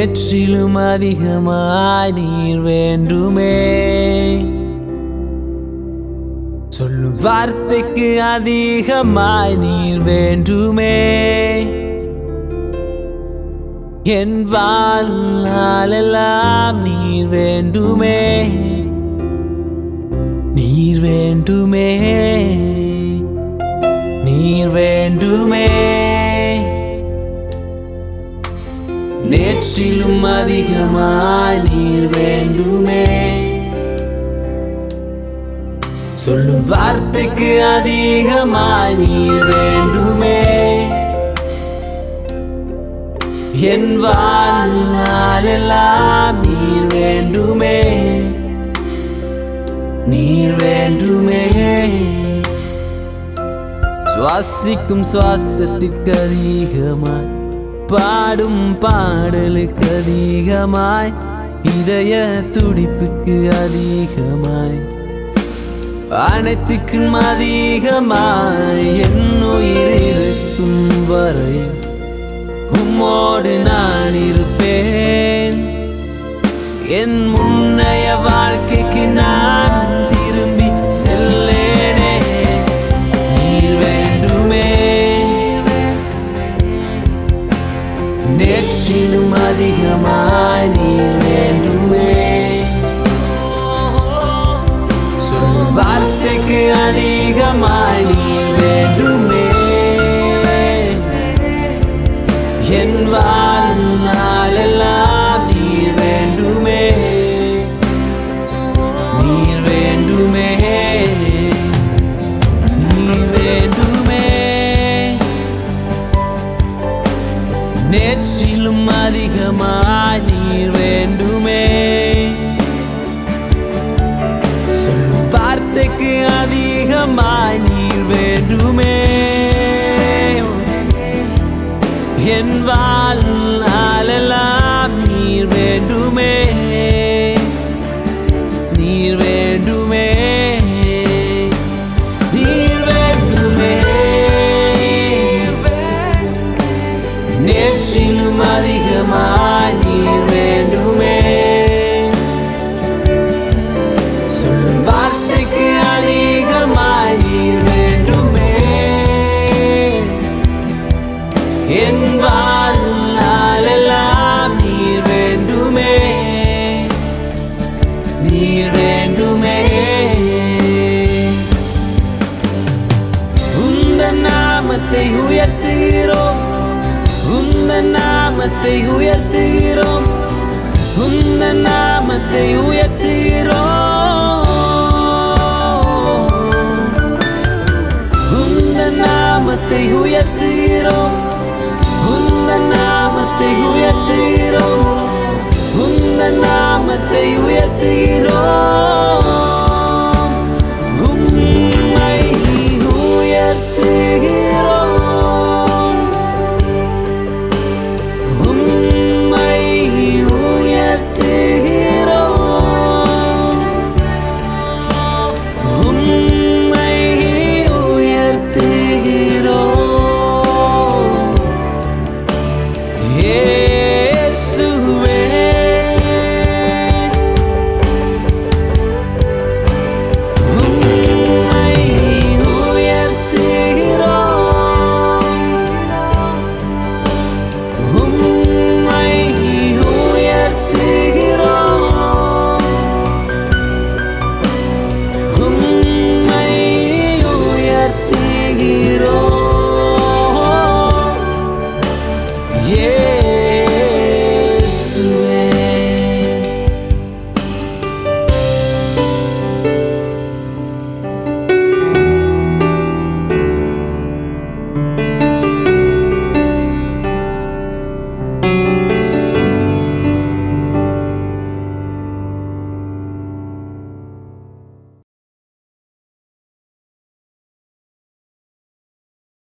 நேற்றிலும் அதிகமாய் நீர் வேண்டுமே சொல்லும் வார்த்தைக்கு அதிகமாய் நீர் வேண்டுமே என் வாழ்நாளெல்லாம் நீர் வேண்டுமே நீர் வேண்டுமே நீர் வேண்டுமே நேற்றிலும் அதிகமாய் நீர் வேண்டுமே சொல்லும் வார்த்தைக்கு அதிகமாய் நீர் வேண்டுமே என் வாழ்நாளெல்லாம் நீர் வேண்டுமே நீர் வேண்டுமே சுவாசிக்கும் சுவாசத்திற்கு அதிகமாய் பாடும் பாடலுக்கு அதிகமாய் இதய துடிப்புக்கு அதிகமாய் அனைத்துக்கும் அதிகமாய் என் உயிர் இருக்கும் வரை உம்மோடு நான் இருப்பேன் என் முன்னைய வாழ்க்கைக்கு நான் திரும்பி செல்லேனே நீர் வேண்டுமே நேற்றிலும் அதிகமாய் நீர் வேண்டுமே சொல்லும் வார்த்தைக்கு அதிகமாய் நீர் வேண்டுமே என் வாழ்நாளெல்லாம் நீர் வேண்டுமே நீர் வேண்டுமே நீர் வேண்டுமே நேற்றிலும் அதிகமாய் நீர் வேண்டுமே சொல்லும் வார்த்தைக்கு அதிகமாய் நீர் வேண்டுமே என் வாழ்நாளெல்லாம் நீர் வேண்டுமே நீர் வேண்டுமே நீர் வேண்டுமே நேற்றிலும் அதிகமாய் நீர் வேண்டுமே சொல்லும் வார்த்தைக்கு அதிகமாய் நீர் வேண்டுமே என் வாழ்நாளெல்லாம் நீர் வேண்டுமே நீர் வேண்டுமே உந்த நாமத்தை உயர்த்துகிறோம் உந்த நாமத்தை உயர்த்துகிறோம் உந்த நாமத்தை உயர்த்துகிறோம் உந்த நாமத்தை உயர்த்துகிறோம் உந்த நாமத்தை உயர்த்துகிறோம் உந்த நாமத்தை உயர்த்துகிறோம்